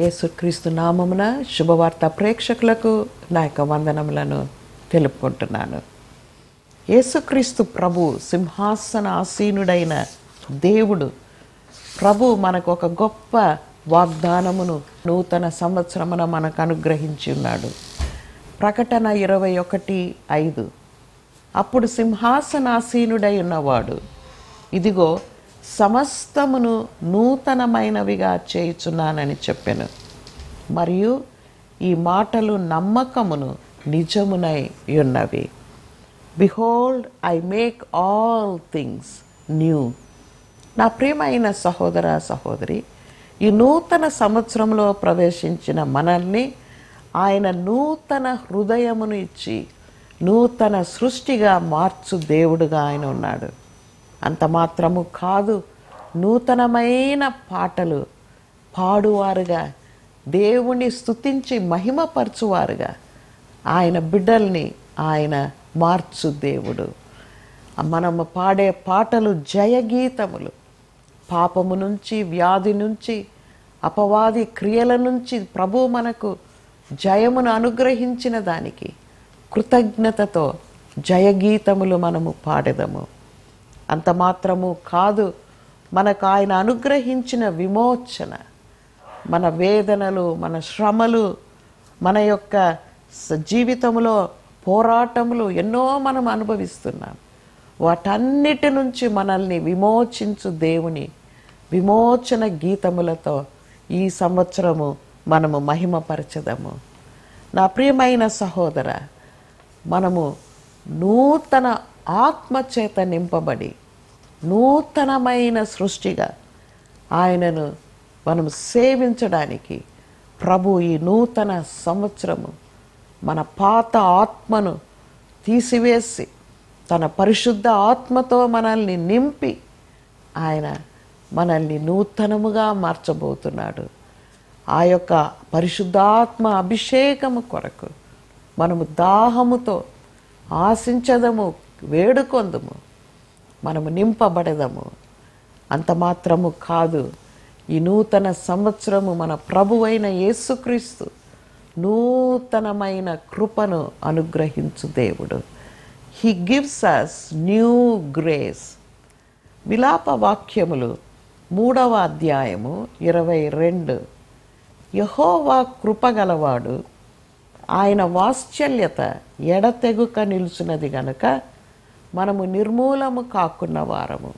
యేసుక్రీస్తు నామమున శుభవార్త ప్రేక్షకులకు నా యొక్క వందనములను తెలుపుకుంటున్నాను యేసుక్రీస్తు ప్రభు సింహాసన ఆసీనుడైన దేవుడు ప్రభు మనకు ఒక గొప్ప వాగ్దానమును నూతన సంవత్సరమున మనకు అనుగ్రహించి ఉన్నాడు ప్రకటన ఇరవై ఒకటి ఐదు అప్పుడు సింహాసనాసీనుడై ఉన్నవాడు ఇదిగో సమస్తమును నూతనమైనవిగా చేయుచున్నానని చెప్పాను మరియు ఈ మాటలు నమ్మకమును నిజమునై ఉన్నవి behold I make all things new నా ప్రియమైన సహోదర సహోదరి ఈ నూతన సంవత్సరంలో ప్రవేశించిన మనల్ని ఆయన నూతన హృదయమును ఇచ్చి నూతన సృష్టిగా మార్చు దేవుడుగా ఆయన ఉన్నాడు అంత మాత్రము కాదు నూతనమైన పాటలు పాడువారుగా దేవుని స్తుతించి మహిమపరచువారుగా ఆయన బిడ్డల్ని ఆయన మార్చు దేవుడు మనము పాడే పాటలు జయగీతములు పాపము నుంచి వ్యాధి నుంచి అపవాది క్రియల నుంచి ప్రభు మనకు జయమును అనుగ్రహించిన దానికి కృతజ్ఞతతో జయగీతములు మనము పాడెదము అంత మాత్రము కాదు మనకు ఆయన అనుగ్రహించిన విమోచన మన వేదనలు మన శ్రమలు మన యొక్క స- జీవితంలో పోరాటములు ఎన్నో మనం అనుభవిస్తున్నాం వాటన్నిటి నుంచి మనల్ని విమోచించు దేవుని విమోచన గీతములతో ఈ సంవత్సరము మనము మహిమపరచదము నా ప్రియమైన సహోదర మనము నూతన ఆత్మచేత నింపబడి నూతనమైన సృష్టిగా ఆయనను మనం సేవించడానికి ప్రభు ఈ నూతన సంవత్సరము మన పాత ఆత్మను తీసివేసి తన పరిశుద్ధ ఆత్మతో మనల్ని నింపి ఆయన మనల్ని నూతనముగా మార్చబోతున్నాడు ఆ యొక్క పరిశుద్ధాత్మ అభిషేకము కొరకు మనము దాహముతో ఆశించదము వేడుకొందుము మనము నింపబడదము అంత మాత్రము కాదు ఈ నూతన సంవత్సరము మన ప్రభువైన యేసుక్రీస్తు నూతనమైన కృపను అనుగ్రహించు దేవుడు he gives us new grace విలాప వాక్యములు మూడవ అధ్యాయము ఇరవై రెండు యహోవా కృపగలవాడు ఆయన వాత్సల్యత ఎడతెగుక నిలుచున్నది గనుక మనము నిర్మూలము కాకున్న వారము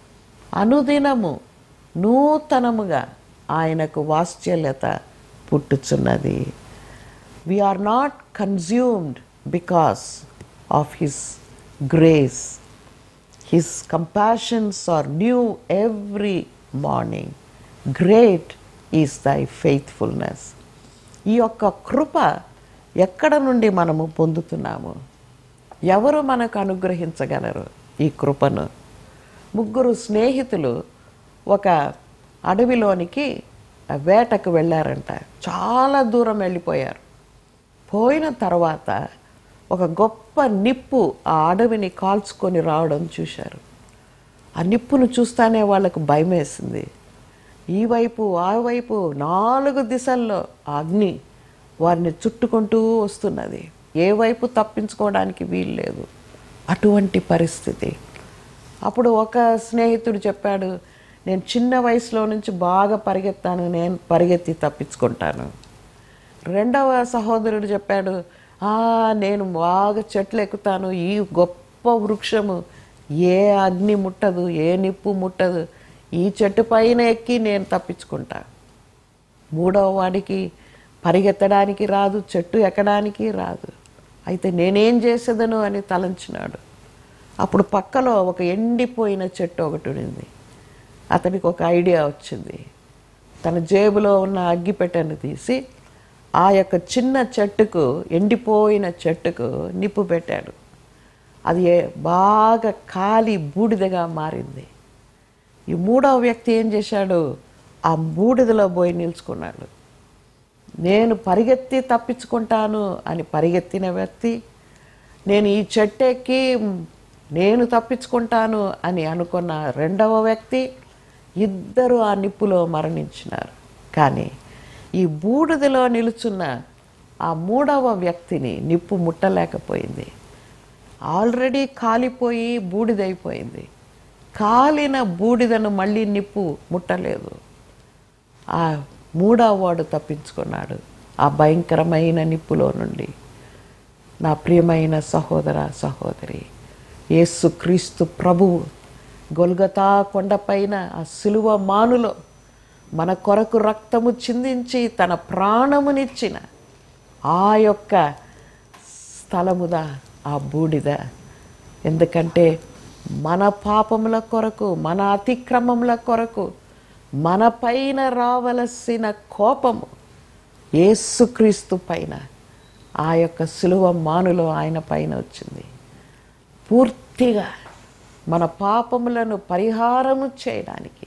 అనుదినము నూతనముగా ఆయనకు వాత్సల్యత పుట్టుచున్నది we are not consumed because of his grace his compassions are new every morning great is thy faithfulness ఈ యొక్క కృప ఎక్కడ నుండి మనము పొందుతున్నాము ఎవరు మనకు అనుగ్రహించగలరు ఈ కృపను ముగ్గురు స్నేహితులు ఒక అడవిలోనికి వేటకు వెళ్ళారంట చాలా దూరం వెళ్ళిపోయారు పోయిన తర్వాత ఒక గొప్ప నిప్పు ఆ అడవిని కాల్చుకొని రావడం చూశారు ఆ నిప్పును చూస్తానే వాళ్ళకు భయం వేసింది ఈ వైపు ఆ వైపు నాలుగు దిశల్లో ఆ అగ్ని వారిని చుట్టుకుంటూ వస్తున్నది ఏ వైపు తప్పించుకోవడానికి వీలు లేదు అటువంటి పరిస్థితి అప్పుడు ఒక స్నేహితుడు చెప్పాడు నేను చిన్న వయసులో నుంచి బాగా పరిగెత్తాను నేను పరిగెత్తి తప్పించుకుంటాను రెండవ సహోదరుడు చెప్పాడు "ఆ, నేను బాగా చెట్లు ఎక్కుతాను ఈ గొప్ప వృక్షము ఏ అగ్ని ముట్టదు ఏ నిప్పు ముట్టదు ఈ చెట్టు పైన ఎక్కి నేను తప్పించుకుంటా మూడవ వాడికి పరిగెత్తడానికి రాదు చెట్టు ఎక్కడానికి రాదు అయితే నేనేం చేసేదను అని తలంచినాడు అప్పుడు పక్కలో ఒక ఎండిపోయిన చెట్టు ఒకటి ఉండింది అతనికి ఒక ఐడియా వచ్చింది తన జేబులో ఉన్న అగ్గిపెట్టెను తీసి ఆ యొక్క చిన్న చెట్టుకు ఎండిపోయిన చెట్టుకు నిప్పు పెట్టాడు అది ఏ- బాగా కాలి బూడిదగా మారింది ఈ మూడవ వ్యక్తి ఏం చేశాడు ఆ బూడిదలో పోయి నిల్చుకున్నాడు నేను పరిగెత్తి తప్పించుకుంటాను అని పరిగెత్తిన వ్యక్తి నేను ఈ చెట్టు ఎక్కి నేను తప్పించుకుంటాను అని అనుకున్న రెండవ వ్యక్తి ఇద్దరు ఆ నిప్పులో మరణించినారు కానీ ఈ బూడిదలో నిలుచున్న ఆ మూడవ వ్యక్తిని నిప్పు ముట్టలేకపోయింది ఆల్రెడీ కాలిపోయి బూడిదైపోయింది కాలిన బూడిదను మళ్ళీ నిప్పు ముట్టలేదు ఆ మూడవ వాడు తప్పించుకున్నాడు ఆ భయంకరమైన నిప్పులో నుండి నా ప్రియమైన సహోదర సహోదరి యేసుక్రీస్తు ప్రభువు గొల్గతా కొండపైన ఆ సిలువ మానులో మన కొరకు రక్తము చిందించి తన ప్రాణమునిచ్చిన ఆ యొక్క స్థలముదా ఆ బూడిద ఎందుకంటే మన పాపముల కొరకు మన అతిక్రమముల కొరకు మన పైన రావలసిన కోపము యేసుక్రీస్తు పైన ఆ యొక్క సులువ మానులో ఆయన పైన వచ్చింది పూర్తిగా మన పాపములను పరిహారము చేయడానికి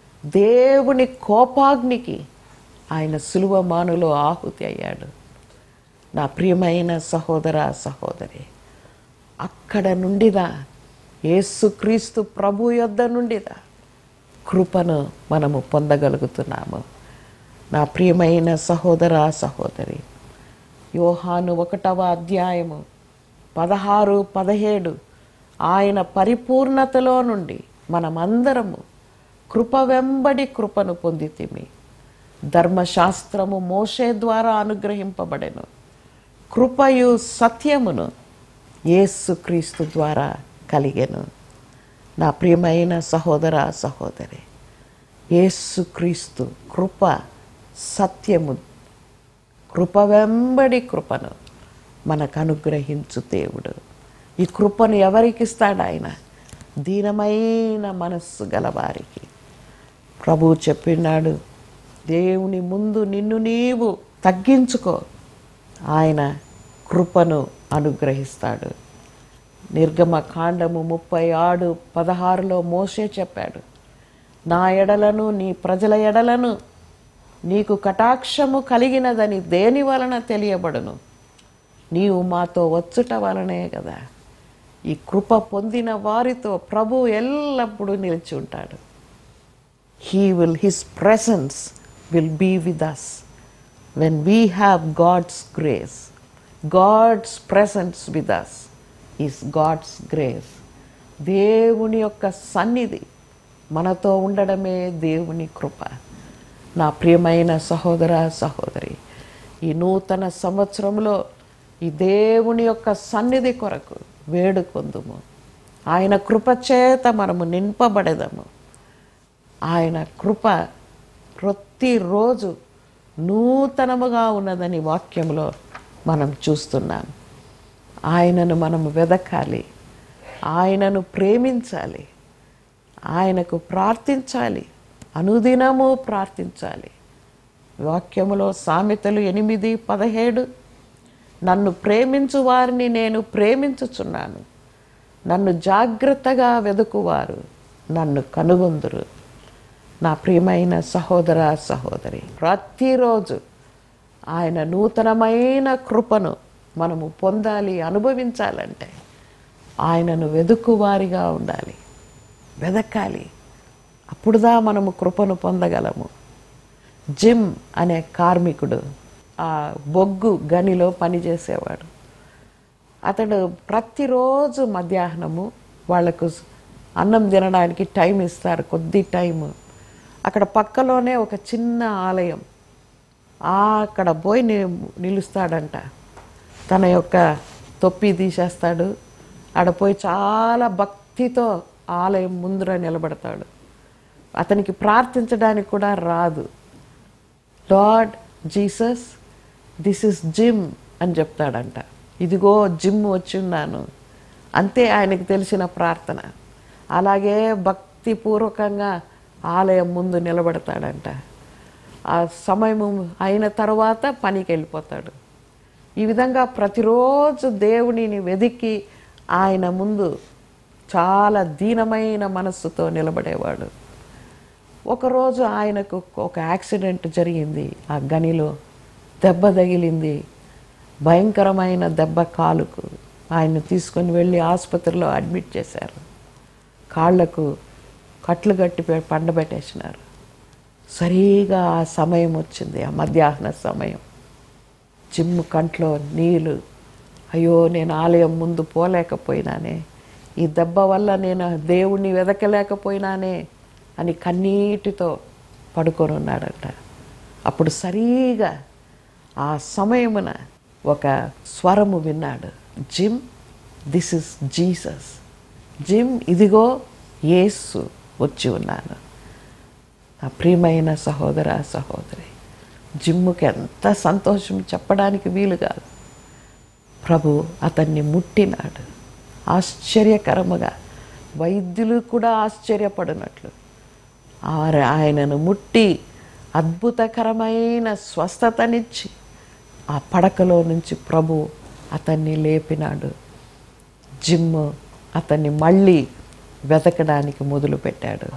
దేవుని కోపాగ్నికి ఆయన సులువ మానులో ఆహుతి అయ్యాడు నా ప్రియమైన సహోదర సహోదరి అక్కడ నుండిదా యేసుక్రీస్తు ప్రభు యొద్ద నుండిదా కృపను మనము పొందగలుగుతున్నాము నా ప్రియమైన సహోదర సహోదరి యోహాను ఒకటవ అధ్యాయము పదహారు పదిహేడు ఆయన పరిపూర్ణతలో నుండి మనమందరము కృప వెంబడి కృపను పొందితిమి ధర్మశాస్త్రము మోషే ద్వారా అనుగ్రహింపబడెను కృపయు సత్యమును యేసుక్రీస్తు ద్వారా కలిగెను నా ప్రియమైన సహోదర సహోదరి యేసుక్రీస్తు కృప సత్యము కృప వెంబడి కృపను మనకు అనుగ్రహించు దేవుడు ఈ కృపను ఎవరికి ఇస్తాడు ఆయన దీనమైన మనస్సు గలవారికి ప్రభువు చెప్పినాడు దేవుని ముందు నిన్ను నీవు తగ్గించుకో ఆయన కృపను అనుగ్రహిస్తాడు నిర్గమ కాండము ముప్పై ఆడు పదహారులో మోసే చెప్పాడు నా ఎడలను నీ ప్రజల ఎడలను నీకు కటాక్షము కలిగినదని దేని వలన తెలియబడును నీవు మాతో వచ్చుట వలనే కదా ఈ కృప పొందిన వారితో ప్రభు ఎల్లప్పుడూ నిలిచి ఉంటాడు he will his presence will be with us when we have God's grace God's presence with us is God's grace దేవుని యొక్క సన్నిధి మనతో ఉండడమే దేవుని కృప నా ప్రియమైన సహోదర సహోదరి ఈ నూతన సంవత్సరంలో ఈ దేవుని యొక్క సన్నిధి కొరకు వేడుకొందుము ఆయన కృప చేత మనము నింపబడేదము ఆయన కృప ప్రతిరోజు నూతనముగా ఉన్నదని వాక్యంలో మనం చూస్తున్నాం ఆయనను మనము వెదకాలి ఆయనను ప్రేమించాలి ఆయనకు ప్రార్థించాలి అనుదినము ప్రార్థించాలి వాక్యములో సామెతలు ఎనిమిది పదిహేడు నన్ను ప్రేమించు వారిని నేను ప్రేమించుచున్నాను నన్ను జాగ్రత్తగా వెదుకువారు నన్ను కనుగొందురు నా ప్రియమైన సహోదర సహోదరి ప్రతిరోజు ఆయన నూతనమైన కృపను మనము పొందాలి అనుభవించాలంటే ఆయనను వెదుకువారిగా ఉండాలి వెదకాలి అప్పుడుదా మనము కృపను పొందగలము జిమ్ అనే కార్మికుడు ఆ బొగ్గు గనిలో పనిచేసేవాడు అతడు ప్రతిరోజు మధ్యాహ్నము వాళ్లకు అన్నం తినడానికి టైం ఇస్తారు కొద్ది టైము అక్కడ పక్కలోనే ఒక చిన్న ఆలయం ఆ అక్కడ పోయి ని నిలుస్తాడంట తన యొక్క తొప్పి తీసేస్తాడు ఆడ పోయి చాలా భక్తితో ఆలయం ముందర నిలబడతాడు అతనికి ప్రార్థించడానికి కూడా రాదు lord Jesus this is gym అని చెప్తాడంట ఇదిగో జిమ్ వచ్చి ఉన్నాను అంతే ఆయనకు తెలిసిన ప్రార్థన అలాగే భక్తిపూర్వకంగా ఆలయం ముందు నిలబడతాడంట ఆ సమయం అయిన తర్వాత పనికి వెళ్ళిపోతాడు ఈ విధంగా ప్రతిరోజు దేవునిని వెదికి ఆయన ముందు చాలా దీనమైన మనస్సుతో నిలబడేవాడు ఒకరోజు ఆయనకు ఒక యాక్సిడెంట్ జరిగింది ఆ గనిలో దెబ్బ తగిలింది భయంకరమైన దెబ్బ కాలుకు ఆయన్ని తీసుకొని వెళ్ళి ఆసుపత్రిలో అడ్మిట్ చేశారు కాళ్లకు కట్లు కట్టి పె- పండబెట్టేసినారు సరిగా ఆ సమయం వచ్చింది ఆ మధ్యాహ్న సమయం జిమ్ము కంట్లో నీళ్ళు అయ్యో నేను ఆలయం ముందు పోలేకపోయినానే ఈ దెబ్బ వల్ల నేను దేవుణ్ణి వెదకలేకపోయినానే అని కన్నీటితో పడుకొని ఉన్నాడంట అప్పుడు సరిగా ఆ సమయమున ఒక స్వరము విన్నాడు gym this is Jesus gym ఇదిగో యేసు వచ్చి ఉన్నాను నా ప్రియమైన సహోదర సహోదరి జిమ్ముకి ఎంత సంతోషం చెప్పడానికి వీలు కాదు ప్రభు అతన్ని ముట్టినాడు ఆశ్చర్యకరముగా వైద్యులు కూడా ఆశ్చర్యపడినట్లు ఆర- ఆయనను ముట్టి అద్భుతకరమైన స్వస్థతనిచ్చి ఆ పడకలో నుంచి ప్రభు అతన్ని లేపినాడు జిమ్ అతన్ని మళ్ళీ వెతకడానికి మొదలుపెట్టాడు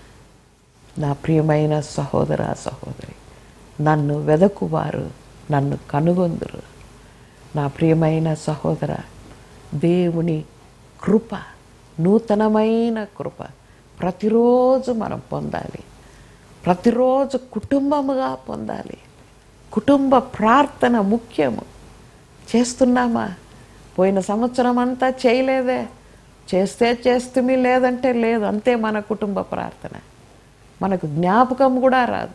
నా ప్రియమైన సహోదర సహోదరి నన్ను వెదకువారు నన్ను కనుగొందురు నా ప్రియమైన సహోదర దేవుని కృప నూతనమైన కృప ప్రతిరోజు మనం పొందాలి ప్రతిరోజు కుటుంబముగా పొందాలి కుటుంబ ప్రార్థన ముఖ్యము చేస్తున్నామా పోయిన సంవత్సరం అంతా చేయలేదే చేస్తే చేస్తుమి లేదంటే లేదు అంతే మన కుటుంబ ప్రార్థన మనకు జ్ఞాపకం కూడా రాదు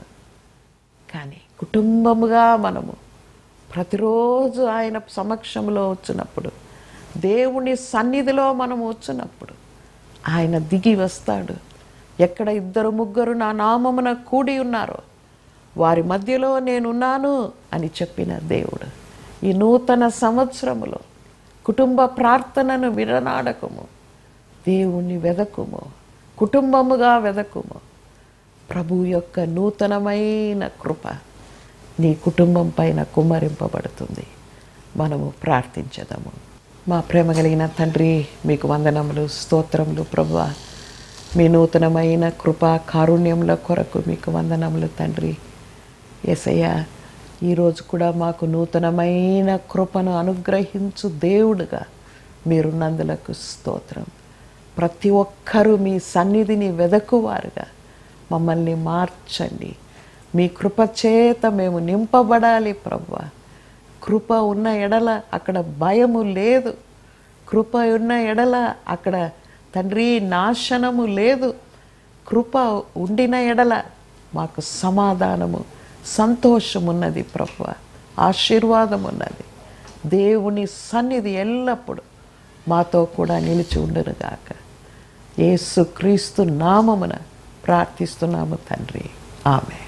కానీ కుటుంబముగా మనము ప్రతిరోజు ఆయన సమక్షంలో వచ్చినప్పుడు దేవుని సన్నిధిలో మనం వచ్చినప్పుడు ఆయన దిగి వస్తాడు ఎక్కడ ఇద్దరు ముగ్గురు నా నామమున కూడి ఉన్నారో వారి మధ్యలో నేనున్నాను అని చెప్పిన దేవుడు ఈ నూతన సంవత్సరములో కుటుంబ ప్రార్థనను విడనాడకము దేవుణ్ణి వెదకుము కుటుంబముగా వెదకుము ప్రభు యొక్క నూతనమైన కృప నీ కుటుంబం పైన కుమ్మరింపబడుతుంది మనము ప్రార్థించదము మా ప్రేమ కలిగిన తండ్రి మీకు వందనములు స్తోత్రములు ప్రభు మీ నూతనమైన కృప కారుణ్యముల కొరకు మీకు వందనములు తండ్రి ఎసయ్య ఈరోజు కూడా మాకు నూతనమైన కృపను అనుగ్రహించు దేవుడుగా మీరున్నందులకు స్తోత్రం ప్రతి ఒక్కరూ మీ సన్నిధిని వెదకువారుగా మమ్మల్ని మార్చండి మీ కృప చేత మేము నింపబడాలి ప్రభువ కృప ఉన్న ఎడల అక్కడ భయము లేదు కృప ఉన్న ఎడల అక్కడ తండ్రి నాశనము లేదు కృప ఉండిన ఎడల మాకు సమాధానము సంతోషమున్నది ప్రభువ ఆశీర్వాదం ఉన్నది దేవుని సన్నిధి ఎల్లప్పుడూ మాతో కూడా నిలిచి ఉండునుగాక యేసు క్రీస్తు నామమున ప్రార్థిస్తున్నాము తండ్రి ఆమె